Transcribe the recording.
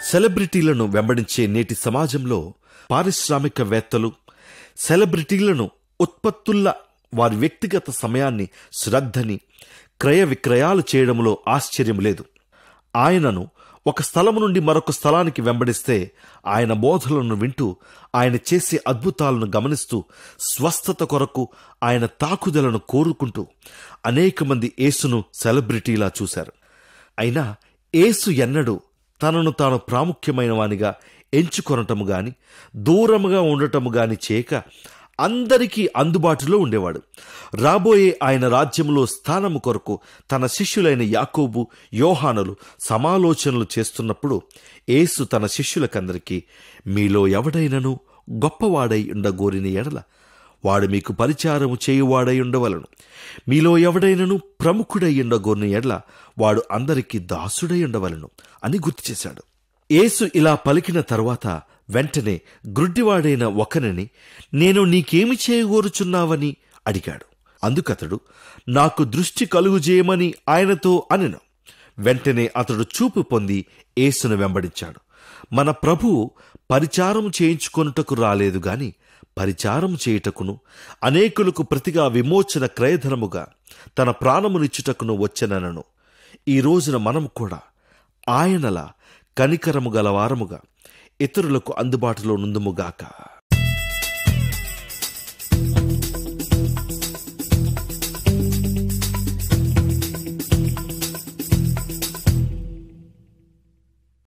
సెలబ్రిటీలను వెంబడించే నేటి సమాజంలో పారిశ్రామికవేత్తలు సెలబ్రిటీలను ఉత్పత్తుల్ల వారి వ్యక్తిగత సమయాన్ని శ్రద్ధని క్రయ విక్రయాలు చేయడంలో ఆశ్చర్యం లేదు ఆయనను ఒక స్థలము నుండి మరొక స్థలానికి వెంబడిస్తే ఆయన బోధలను వింటూ ఆయన చేసే అద్భుతాలను గమనిస్తూ స్వస్థత కొరకు ఆయన తాకుదలను కోరుకుంటూ అనేక మంది యేసును సెలబ్రిటీలా చూశారు అయినా యేసు ఎన్నడూ తనను తాను ప్రాముఖ్యమైన వానిగా ఎంచుకొనటము గాని దూరముగా ఉండటము గాని చేయక అందరికీ అందుబాటులో ఉండేవాడు రాబోయే ఆయన రాజ్యంలో స్థానము కొరకు తన శిష్యులైన యాకోబు యోహానులు సమాలోచనలు చేస్తున్నప్పుడు యేసు తన శిష్యులకందరికీ మీలో ఎవడైనను గొప్పవాడై ఉండగోరిన ఎడల వాడు మీకు పరిచారము చేయువాడై ఉండవలను మీలో ఎవడైనను ప్రముఖుడై ఉండగోరిన ఎడల వాడు అందరికీ దాసుడై ఉండవలను అని గుర్తు చేశాడు యేసు ఇలా పలికిన తరువాత వెంటనే గ్రుడ్డివాడైన ఒకనిని నేను నీకేమి చేయగోరుచున్నావని అడిగాడు అందుకతడు నాకు దృష్టి కలుగు చేయమని ఆయనతో అనెను వెంటనే అతడు చూపు పొంది యేసును వెంబడించాడు మన ప్రభువు పరిచారం చేయించుకొనుటకు రాలేదు గాని పరిచారం చేయుటకును అనేకులకు ప్రతిగా విమోచన క్రయధనముగా తన ప్రాణమునిచ్చుటకును వచ్చెనను ఈ రోజున మనం కూడా ఆయనలా కనికరము గల వారముగా ఇతరులకు అందుబాటులో నుందుముగాక